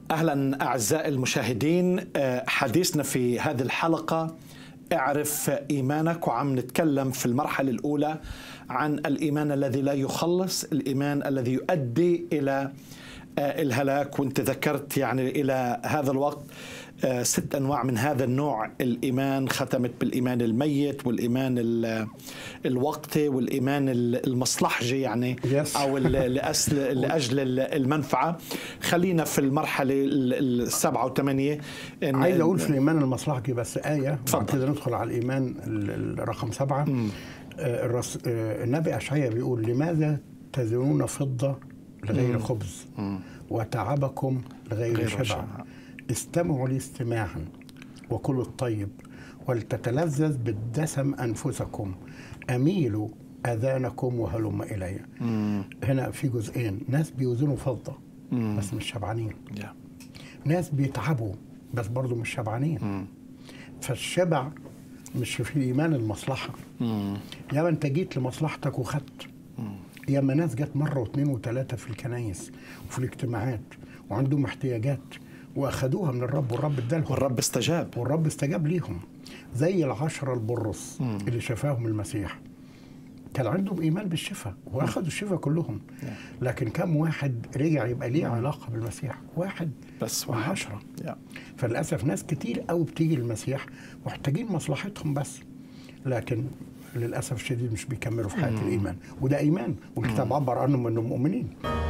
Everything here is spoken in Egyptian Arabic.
اهلا اعزائي المشاهدين حديثنا في هذه الحلقه اعرف ايمانك وعم نتكلم في المرحله الاولى عن الايمان الذي لا يخلص الايمان الذي يؤدي الى الهلاك وانت ذكرت يعني الى هذا الوقت ست انواع من هذا النوع الايمان ختمت بالايمان الميت والايمان الوقتي والايمان المصلحجي يعني Yes. او لأسل لاجل المنفعه خلينا في المرحله السبعه وثمانيه إن- عايز اقول في الايمان المصلحجي بس ايه اتفضل. بعد كده ندخل على الايمان ال- ال- رقم سبعه آه، الرس... آه، النبي اشعياء بيقول لماذا تزنون فضه لغير خبز وتعبكم لغير غير شبع شبع. استمعوا لي استماعا وكلوا الطيب ولتتلذذ بالدسم انفسكم اميلوا اذانكم وهلم الي هنا في جزئين ناس بيوزنوا فضه بس مش شبعانين يا. ناس بيتعبوا بس برضه مش شبعانين فالشبع مش في الايمان المصلحه ياما انت جيت لمصلحتك وخدت ياما ناس جت مره واثنين وثلاثه في الكنايس وفي الاجتماعات وعندهم احتياجات واخدوها من الرب والرب ادالهم والرب استجاب والرب استجاب ليهم زي العشرة البرص اللي شفاهم المسيح كان عندهم ايمان بالشفاء واخدوا الشفاء كلهم لكن كم واحد رجع يبقى ليه علاقه بالمسيح واحد بس من واحد. عشرة يا. فللاسف ناس كتير قوي بتيجي للمسيح محتاجين مصلحتهم بس لكن للاسف الشديد مش بيكملوا في حياه الايمان وده ايمان والكتاب عبر عنهم انهم مؤمنين